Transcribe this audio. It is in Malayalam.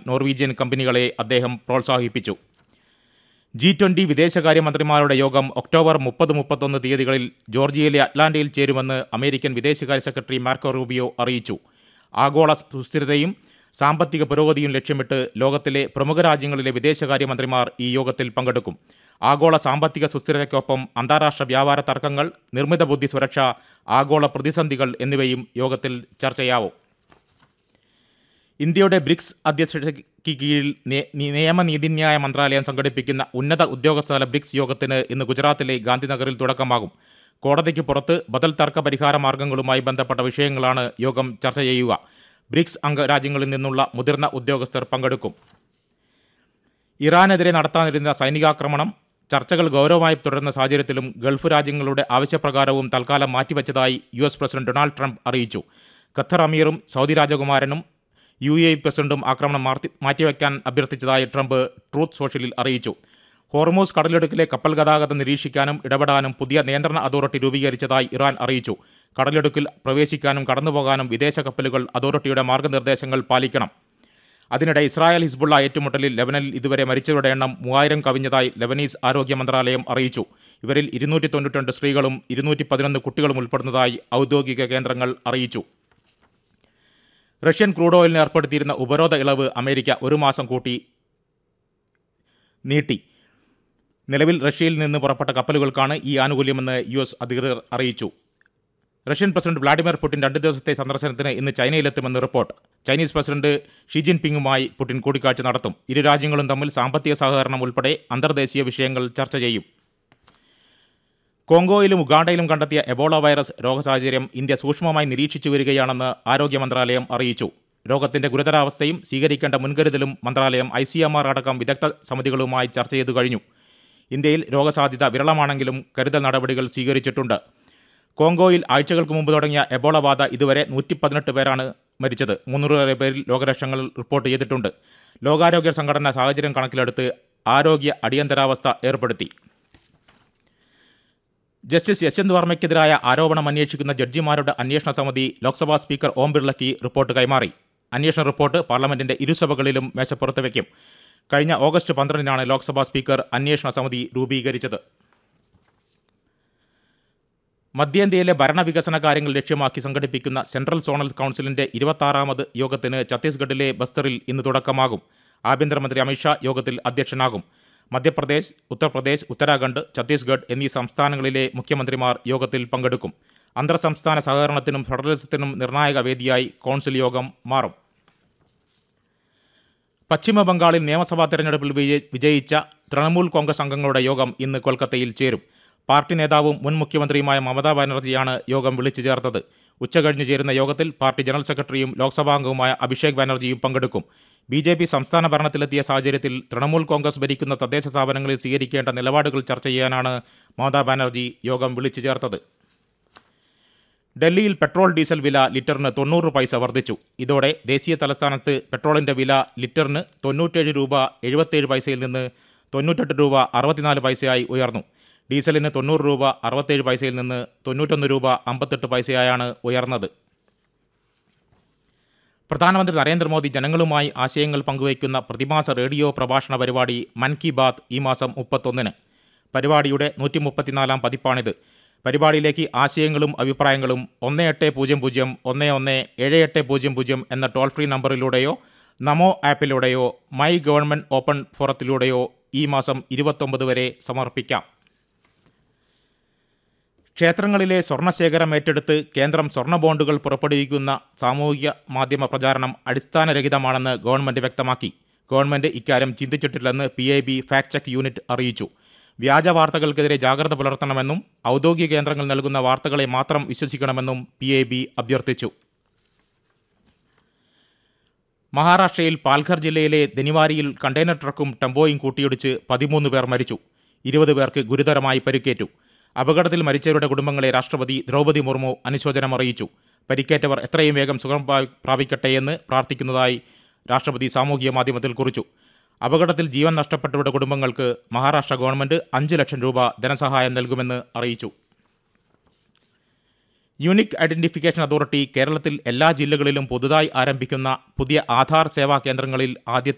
നോർവീജിയൻ കമ്പനികളെ അദ്ദേഹം പ്രോത്സാഹിപ്പിച്ചു ജി ട്വന്റി വിദേശകാര്യമന്ത്രിമാരുടെ യോഗം ഒക്ടോബർ മുപ്പത് മുപ്പത്തൊന്ന് തീയതികളിൽ ജോർജിയയിലെ അറ്റ്ലാന്റയിൽ ചേരുമെന്ന് അമേരിക്കൻ വിദേശകാര്യ സെക്രട്ടറി മാർക്കോ റൂബിയോ അറിയിച്ചു ആഗോള സുസ്ഥിരതയും സാമ്പത്തിക പുരോഗതിയും ലക്ഷ്യമിട്ട് ലോകത്തിലെ പ്രമുഖ രാജ്യങ്ങളിലെ വിദേശകാര്യമന്ത്രിമാർ ഈ യോഗത്തിൽ പങ്കെടുക്കും ആഗോള സാമ്പത്തിക സുസ്ഥിരതയ്ക്കൊപ്പം അന്താരാഷ്ട്ര വ്യാപാര തർക്കങ്ങൾ നിർമ്മിത ബുദ്ധി സുരക്ഷ ആഗോള പ്രതിസന്ധികൾ എന്നിവയും യോഗത്തിൽ ചർച്ചയാവും ഇന്ത്യയുടെ ബ്രിക്സ് അധ്യക്ഷതയ്ക്ക് കീഴിൽ നേ- നി- നിയമ നീതിന്യായ മന്ത്രാലയം സംഘടിപ്പിക്കുന്ന ഉന്നത ഉദ്യോഗസ്ഥതല ബ്രിക്സ് യോഗത്തിന് ഇന്ന് ഗുജറാത്തിലെ ഗാന്ധിനഗറിൽ തുടക്കമാകും കോടതിക്ക് പുറത്ത് ബദൽ തർക്ക പരിഹാര മാർഗങ്ങളുമായി ബന്ധപ്പെട്ട വിഷയങ്ങളാണ് യോഗം ചർച്ച ചെയ്യുക ബ്രിക്സ് അംഗരാജ്യങ്ങളിൽ നിന്നുള്ള മുതിർന്ന ഉദ്യോഗസ്ഥർ പങ്കെടുക്കും ഇറാനെതിരെ നടത്താനിരുന്ന സൈനികാക്രമണം ചർച്ചകൾ ഗൗരവമായി തുടരുന്ന സാഹചര്യത്തിലും ഗൾഫ് രാജ്യങ്ങളുടെ ആവശ്യപ്രകാരവും തൽക്കാലം മാറ്റിവെച്ചതായി U S president Donald Trump അറിയിച്ചു ഖത്തർ അമീറും സൗദി രാജകുമാരനും യു എ പ്രസിഡന്റും ആക്രമണം മാറ്റി മാറ്റിവെക്കാൻ അഭ്യർത്ഥിച്ചതായി ട്രംപ് ട്രൂത്ത് സോഷ്യലിൽ അറിയിച്ചു ഹോർമൂസ് കടലിടുക്കിലെ കപ്പൽ ഗതാഗതം നിരീക്ഷിക്കാനും ഇടപെടാനും പുതിയ നിയന്ത്രണ അതോറിറ്റി രൂപീകരിച്ചതായി ഇറാൻ അറിയിച്ചു കടലിടുക്കിൽ പ്രവേശിക്കാനും കടന്നുപോകാനും വിദേശ കപ്പലുകൾ അതോറിറ്റിയുടെ മാർഗനിർദ്ദേശങ്ങൾ പാലിക്കണം അതിനിടെ ഇസ്രായേൽ ഹിസ്ബുള്ള ഏറ്റുമുട്ടലിൽ ലെബനനിൽ ഇതുവരെ മരിച്ചവരുടെ എണ്ണം മൂവായിരം കവിഞ്ഞതായി ലെബനീസ് ആരോഗ്യ മന്ത്രാലയം അറിയിച്ചു ഇവരിൽ ഇരുന്നൂറ്റി തൊണ്ണൂറ്റിരണ്ട് സ്ത്രീകളും ഇരുന്നൂറ്റി പതിനൊന്ന് കുട്ടികളും ഉൾപ്പെടുന്നതായി ഔദ്യോഗിക കേന്ദ്രങ്ങൾ അറിയിച്ചു റഷ്യൻ ക്രൂഡ് ഓയിലിന് ഏർപ്പെടുത്തിയിരുന്ന ഉപരോധ ഇളവ് അമേരിക്ക ഒരു മാസം കൂട്ടി നീട്ടി നിലവിൽ റഷ്യയിൽ നിന്ന് പുറപ്പെട്ട കപ്പലുകൾക്കാണ് ഈ ആനുകൂല്യമെന്ന് യു എസ് അധികൃതർ അറിയിച്ചു റഷ്യൻ പ്രസിഡന്റ് വ്ളാഡിമിർ പുടിൻ രണ്ട് ദിവസത്തെ സന്ദർശനത്തിന് ഇന്ന് ചൈനയിലെത്തുമെന്ന് റിപ്പോർട്ട് ചൈനീസ് പ്രസിഡന്റ് ഷി ജിൻപിങ്ങുമായി പുടിൻ കൂടിക്കാഴ്ച നടത്തും ഇരു രാജ്യങ്ങളും തമ്മിൽ സാമ്പത്തിക സഹകരണം ഉൾപ്പെടെ അന്തർദേശീയ വിഷയങ്ങൾ ചർച്ച ചെയ്യും കോങ്കോയിലും ഉഗാണ്ടയിലും കണ്ടെത്തിയ എബോള വൈറസ് രോഗസാഹചര്യം ഇന്ത്യ സൂക്ഷ്മമായി നിരീക്ഷിച്ചു വരികയാണെന്ന് ആരോഗ്യ മന്ത്രാലയം അറിയിച്ചു രോഗത്തിന്റെ ഗുരുതരാവസ്ഥയും സ്വീകരിക്കേണ്ട മുൻകരുതലും മന്ത്രാലയം ഐ സി എം ആർ അടക്കം വിദഗ്ധ സമിതികളുമായി ചർച്ച ചെയ്തു കഴിഞ്ഞു ഇന്ത്യയിൽ രോഗസാധ്യത വിരളമാണെങ്കിലും കരുതൽ നടപടികൾ സ്വീകരിച്ചിട്ടുണ്ട് കോങ്കോയിൽ ആഴ്ചകൾക്ക് മുമ്പ് തുടങ്ങിയ എബോള ബാധ ഇതുവരെ നൂറ്റി പതിനെട്ട് പേരാണ് മരിച്ചത് മുന്നൂറ് പേരിൽ രോഗലക്ഷണങ്ങൾ റിപ്പോർട്ട് ചെയ്തിട്ടുണ്ട് ലോകാരോഗ്യ സംഘടന സാഹചര്യം കണക്കിലെടുത്ത് ആരോഗ്യ അടിയന്തരാവസ്ഥ ഏർപ്പെടുത്തി ജസ്റ്റിസ് യശ്വന്ത് വർമ്മയ്ക്കെതിരായ ആരോപണം അന്വേഷിക്കുന്ന ജഡ്ജിമാരുടെ അന്വേഷണ സമിതി ലോക്സഭാ സ്പീക്കർ ഓം ബിർളയ്ക്ക് റിപ്പോർട്ട് കൈമാറി അന്വേഷണ റിപ്പോർട്ട് പാർലമെന്റിന്റെ ഇരുസഭകളിലും മേശപ്പുറത്ത് വയ്ക്കും കഴിഞ്ഞ ഓഗസ്റ്റ് പന്ത്രണ്ടിനാണ് ലോക്സഭാ സ്പീക്കർ അന്വേഷണ സമിതി രൂപീകരിച്ചത് മധ്യേന്ത്യയിലെ ഭരണവികസന കാര്യങ്ങൾ ലക്ഷ്യമാക്കി സംഘടിപ്പിക്കുന്ന സെൻട്രൽ സോണൽ കൗൺസിലിന്റെ ഇരുപത്താറാമത് യോഗത്തിന് ഛത്തീസ്ഗഡിലെ ബസ്തറിൽ ഇന്ന് തുടക്കമാകും ആഭ്യന്തരമന്ത്രി അമിത്ഷാ യോഗത്തിൽ അധ്യക്ഷനാകും മധ്യപ്രദേശ് ഉത്തർപ്രദേശ് ഉത്തരാഖണ്ഡ് ഛത്തീസ്ഗഡ് എന്നീ സംസ്ഥാനങ്ങളിലെ മുഖ്യമന്ത്രിമാർ യോഗത്തിൽ പങ്കെടുക്കും അന്തർ സംസ്ഥാന സഹകരണത്തിനും ഫെഡറലിസത്തിനും നിർണായക വേദിയായി കൗൺസിൽ യോഗം മാറും പശ്ചിമ ബംഗാളിൽ നിയമസഭാ തെരഞ്ഞെടുപ്പിൽ വിജയി- വിജയിച്ച തൃണമൂൽ കോൺഗ്രസ് അംഗങ്ങളുടെ യോഗം ഇന്ന് കൊൽക്കത്തയിൽ ചേരും പാർട്ടി നേതാവും മുൻ മുഖ്യമന്ത്രിയുമായ മമതാ ബാനർജിയാണ് യോഗം വിളിച്ചു ചേർത്തത് ഉച്ചകഴിഞ്ഞ് ചേരുന്ന യോഗത്തിൽ പാർട്ടി ജനറൽ സെക്രട്ടറിയും ലോക്സഭാംഗവുമായ അഭിഷേക് ബാനർജിയും പങ്കെടുക്കും ബി ജെ പി സംസ്ഥാന ഭരണത്തിലെത്തിയ സാഹചര്യത്തിൽ തൃണമൂൽ കോൺഗ്രസ് ഭരിക്കുന്ന തദ്ദേശ സ്ഥാപനങ്ങളിൽ സ്വീകരിക്കേണ്ട നിലപാടുകൾ ചർച്ച ചെയ്യാനാണ് മമതാ ബാനർജി യോഗം വിളിച്ചു ചേർത്തത് ഡൽഹിയിൽ പെട്രോൾ ഡീസൽ വില ലിറ്ററിന് തൊണ്ണൂറ് പൈസ വർദ്ധിച്ചു ഇതോടെ ദേശീയ തലസ്ഥാനത്ത് പെട്രോളിന്റെ വില ലിറ്ററിന് തൊണ്ണൂറ്റേഴ് രൂപ എഴുപത്തേഴ് പൈസയിൽ നിന്ന് തൊണ്ണൂറ്റെട്ട് രൂപ അറുപത്തിനാല് പൈസയായി ഉയർന്നു ഡീസലിന് തൊണ്ണൂറ് രൂപ അറുപത്തേഴ് പൈസയിൽ നിന്ന് തൊണ്ണൂറ്റൊന്ന് രൂപ അമ്പത്തെട്ട് പൈസയായാണ് ഉയർന്നത് പ്രധാനമന്ത്രി നരേന്ദ്രമോദി ജനങ്ങളുമായി ആശയങ്ങൾ പങ്കുവയ്ക്കുന്ന പ്രതിമാസ റേഡിയോ പ്രഭാഷണ പരിപാടി മൻ കി ബാത്ത് ഈ മാസം മുപ്പത്തൊന്നിന് പരിപാടിയുടെ നൂറ്റി മുപ്പത്തിനാലാം പതിപ്പാണിത് പരിപാടിയിലേക്ക് ആശയങ്ങളും അഭിപ്രായങ്ങളും ഒന്ന് എട്ട് പൂജ്യം പൂജ്യം ഒന്ന് ഒന്ന് ഏഴ് എട്ട് പൂജ്യം പൂജ്യം എന്ന ടോൾ ഫ്രീ നമ്പറിലൂടെയോ നമോ ആപ്പിലൂടെയോ മൈ ഗവൺമെൻറ് ഓപ്പൺ ഫോറത്തിലൂടെയോ ഈ മാസം ഇരുപത്തൊമ്പത് വരെ സമർപ്പിക്കാം ക്ഷേത്രങ്ങളിലെ സ്വർണ്ണശേഖരം ഏറ്റെടുത്ത് കേന്ദ്രം സ്വർണ്ണ ബോണ്ടുകൾ പുറപ്പെടുവിക്കുന്ന സാമൂഹിക മാധ്യമ പ്രചാരണം അടിസ്ഥാനരഹിതമാണെന്ന് ഗവൺമെന്റ് വ്യക്തമാക്കി ഗവൺമെന്റ് ഇക്കാര്യം ചിന്തിച്ചിട്ടില്ലെന്ന് P I B fact check unit അറിയിച്ചു വ്യാജ വാർത്തകൾക്കെതിരെ ജാഗ്രത പുലർത്തണമെന്നും ഔദ്യോഗിക കേന്ദ്രങ്ങൾ നൽകുന്ന വാർത്തകളെ മാത്രം വിശ്വസിക്കണമെന്നും പി ഐ ബി അഭ്യർത്ഥിച്ചു മഹാരാഷ്ട്രയിൽ പാൽഘർ ജില്ലയിലെ ദനിവാരിയിൽ കണ്ടെയ്നർ ട്രക്കും ടെമ്പോയും കൂട്ടിയിടിച്ച് പതിമൂന്ന് പേർ മരിച്ചു ഇരുപത് പേർക്ക് ഗുരുതരമായി പരിക്കേറ്റു അപകടത്തിൽ മരിച്ചവരുടെ കുടുംബങ്ങളെ രാഷ്ട്രപതി ദ്രൗപദി മുർമു അനുശോചനം അറിയിച്ചു പരിക്കേറ്റവർ എത്രയും വേഗം സുഖം പ്രാ- പ്രാപിക്കട്ടെയെന്ന് പ്രാർത്ഥിക്കുന്നതായി രാഷ്ട്രപതി സാമൂഹിക മാധ്യമത്തിൽ കുറിച്ചു അപകടത്തിൽ ജീവൻ നഷ്ടപ്പെട്ടവരുടെ കുടുംബങ്ങൾക്ക് മഹാരാഷ്ട്ര ഗവൺമെന്റ് അഞ്ച് ലക്ഷം രൂപ ധനസഹായം നൽകുമെന്ന് അറിയിച്ചു യൂണിക് ഐഡന്റിഫിക്കേഷൻ അതോറിറ്റി കേരളത്തിൽ എല്ലാ ജില്ലകളിലും പുതുതായി ആരംഭിക്കുന്ന പുതിയ ആധാർ സേവാ കേന്ദ്രങ്ങളിൽ ആദ്യ